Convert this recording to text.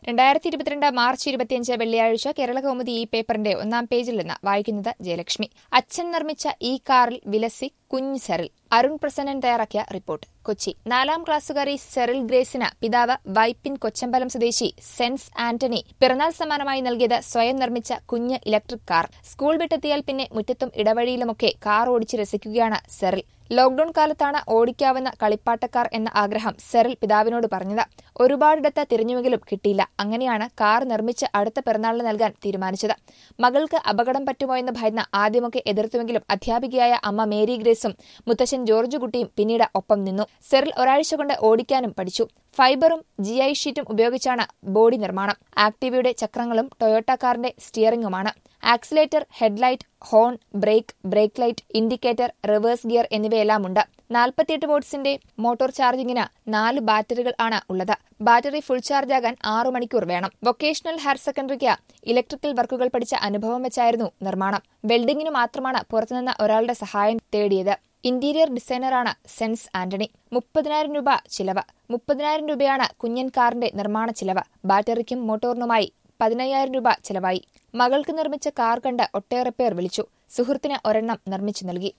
രണ്ടായിരത്തി ഇരുപത്തിരണ്ട് മാർച്ച് ഇരുപത്തിയഞ്ച് വെള്ളിയാഴ്ച കേരള കൗമുദി ഈ പേപ്പറിന്റെ ഒന്നാം പേജിൽ നിന്ന് വായിക്കുന്നത് ജയലക്ഷ്മി അച്ഛൻ നിർമ്മിച്ച ഈ കാറിൽ വിലസി കുഞ്ഞ് സെറിൽ അരുൺ പ്രസന്നൻ തയ്യാറാക്കിയ റിപ്പോർട്ട് കൊച്ചി നാലാം ക്ലാസ്സുകാരി സെറിൽ ഗ്രേസിന് പിതാവ് വൈപ്പിൻ കൊച്ചമ്പലം സ്വദേശി സെൻസ് ആന്റണി പിറന്നാൾ സമ്മാനമായി നൽകിയത് സ്വയം നിർമ്മിച്ച കുഞ്ഞ് ഇലക്ട്രിക് കാർ സ്കൂൾ വിട്ടെത്തിയാൽ പിന്നെ മുറ്റത്തും ഇടവഴിയിലുമൊക്കെ കാർ ഓടിച്ച് രസിക്കുകയാണ് സെറിൽ ലോക്ഡൌൺ കാലത്താണ് ഓടിക്കാവുന്ന കളിപ്പാട്ടക്കാർ എന്ന ആഗ്രഹം സെറിൽ പിതാവിനോട് പറഞ്ഞത് ഒരുപാടിടത്ത് തിരിഞ്ഞുവെങ്കിലും കിട്ടിയില്ല അങ്ങനെയാണ് കാർ നിർമ്മിച്ച് അടുത്ത പിറന്നാളിന് നൽകാൻ തീരുമാനിച്ചത് മകൾക്ക് അപകടം പറ്റുമോ എന്ന് ഭയന്ന് ആദ്യമൊക്കെ എതിർത്തുവെങ്കിലും അധ്യാപികയായ അമ്മ മേരി ഗ്രേസും മുത്തശ്ശൻ ജോർജ് കുട്ടിയും പിന്നീട് ഒപ്പം നിന്നു സെറിൽ ഒരാഴ്ച കൊണ്ട് ഓടിക്കാനും പഠിച്ചു ഫൈബറും ജി ഐ ഷീറ്റും ഉപയോഗിച്ചാണ് ബോഡി നിർമ്മാണം ആക്ടിവയുടെ ചക്രങ്ങളും ടൊയോട്ട കാറിന്റെ സ്റ്റിയറിംഗുമാണ് accelerator headlight horn brake brake light indicator reverse gear എന്നിവയെല്ലാമുണ്ട് നാൽപ്പത്തിയെട്ട് വോട്ട്സിന്റെ മോട്ടോർ ചാർജിംഗിന് നാല് ബാറ്ററികൾ ആണ് ഉള്ളത് ബാറ്ററി ഫുൾ ചാർജ് ആകാൻ ആറു മണിക്കൂർ വേണം വൊക്കേഷണൽ ഹയർ സെക്കൻഡറിക്ക് ഇലക്ട്രിക്കൽ വർക്കുകൾ പഠിച്ച അനുഭവം വെച്ചായിരുന്നു നിർമ്മാണം വെൽഡിംഗിന് മാത്രമാണ് പുറത്തുനിന്ന് ഒരാളുടെ സഹായം തേടിയത് ഇന്റീരിയർ ഡിസൈനറാണ് സെൻസ് ആന്റണി മുപ്പതിനായിരം രൂപ ചിലവ് മുപ്പതിനായിരം രൂപയാണ് കുഞ്ഞൻ കാറിന്റെ നിർമ്മാണ ചിലവ് ബാറ്ററിക്കും മോട്ടോറിനുമായി പതിനയ്യായിരം രൂപ ചെലവായി മകൾക്ക് നിർമ്മിച്ച കാർ കണ്ട് ഒട്ടേറെ പേർ വിളിച്ചു സുഹൃത്തിന് ഒരെണ്ണം നിർമ്മിച്ചു നൽകി